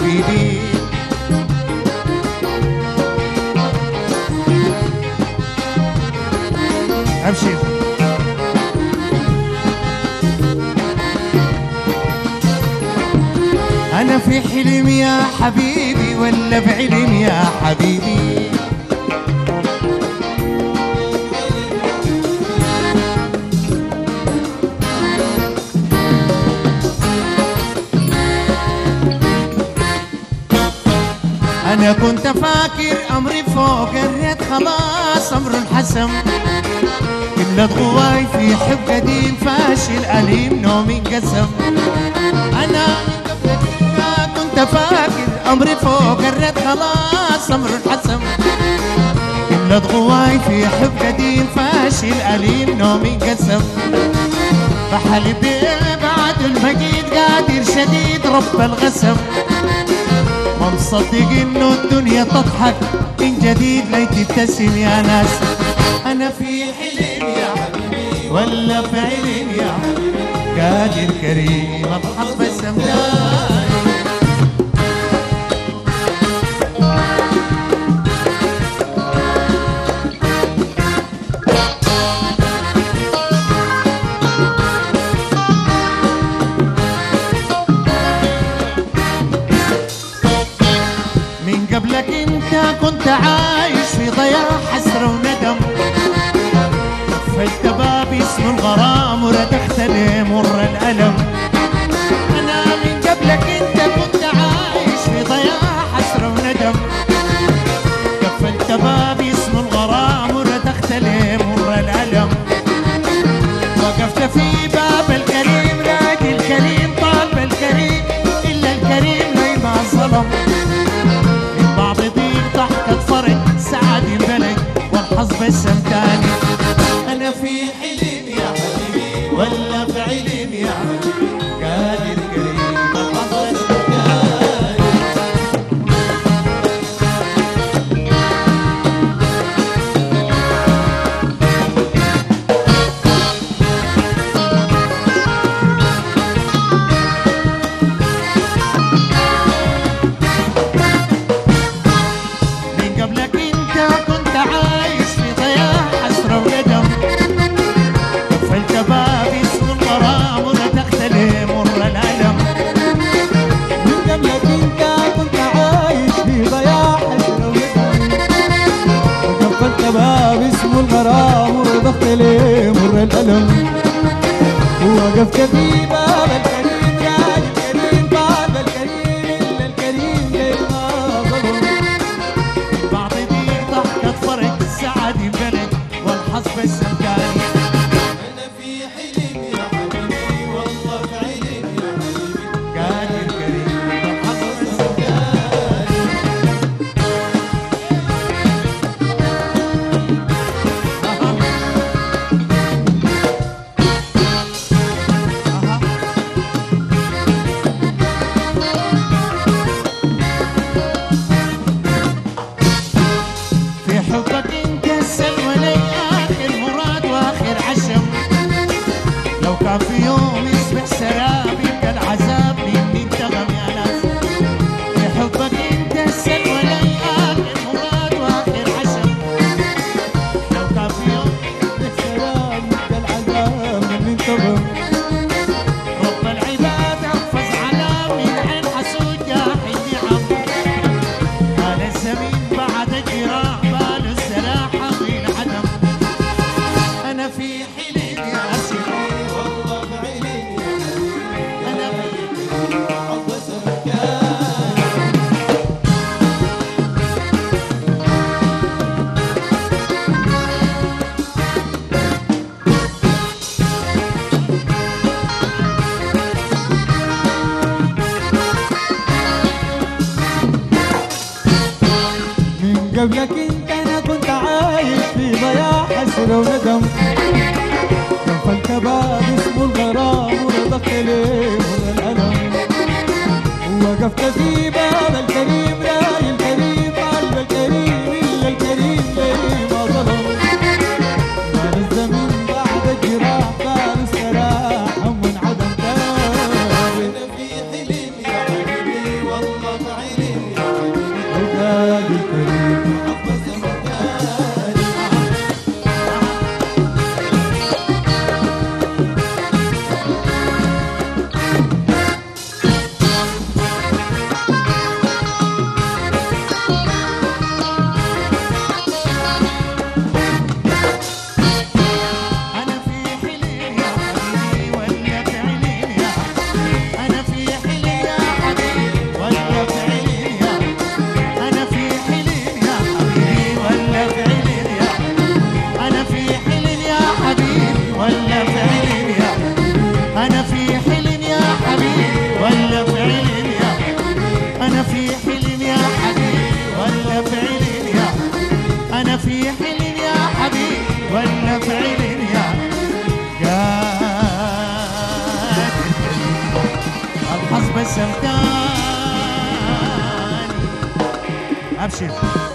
حبيبي ابشر انا في حلم يا حبيبي ولا بعلم يا حبيبي انا كنت فاكر امري فوق الريت خلاص امر انحسم كل غواي في حب قديم فاشل أليم نومي انقسم انا ما كنت فاكر امري فوق الريت خلاص امر انحسم كل غواي في حب قديم فاشل أليم نومي انقسم فحلبي بعد المجيد قادر شديد رب الغسم ما مصدق انه الدنيا تضحك من جديد لي تبتسم يا ناس انا في حلم يا حبيبي ولا في علم يا حبيبي قادر كريم اضحك بس امداني من قبلك انت كنت عايش في ضياع حسرة وندم قفلت باب اسم الغرام وردحت لي مر الألم أنا من قبلك انت كنت عايش في ضياع حسرة وندم قفلت باب اسم الغرام وردحت لي مر الألم وقفت في باب الكريم نادي الكريم طالب الكريم إلا الكريم لي ما ظلم من بعض ضيق ضحكة فرج سعد بلد والحظ بس امتاني انا في حلم يا حبيبي ولا في علم يا حبيبي قادر كريم الحظ بس امتاني من قبلك انت كنت عايش في ضياع حسرة وندم قفلت باب اسم الغرام ونتخت لي مر الألم من قبلك انت كنت عايش في ضياع حسرة وندم وقفلت باب اسمه الغرام ورضخت ليه مر الألم ووقفت في باب الكريم يا الكريم باب الكريم إلا الكريم ليه ما ظلم بعض ضيق ضحكة فرق سعد بلد والحظ بس امكاني أنا في حلم يا حبيبي والله في علم يا حبيبي قادر كريم الحظ بس امكاني في حبك انت السلوى لي اخر مراد واخر عشم لو كان في يوم يصبح سراب يبقى العذاب مني انتغم يا ناس في حبك انت السلوى لي اخر مراد واخر عشم لو كان في يوم السلام يبقى العذاب من انتظم رب العباد احفظ على من عين حسود جاحد نعم قال الزمين بعد الجراح بال السلاح طويل عدم انا في حلم يا اسير والله في علم يا انا في حب سمكان من قبلك انت انا كنت عايش في ضياع حسرة وندم قفلت باب اسمه الغرام ورضخت ليه من الألم وقفت في باب الكريم لا الكريم قلب الكريم إلا الكريم ليه ما ظلم مال الزمن بعد الجراح قال السراح من عدم تاب أنا في حلم يا حبيبي والله حل يا حبيب ولا فعل يا قادر الحظ بس امتاني ابشر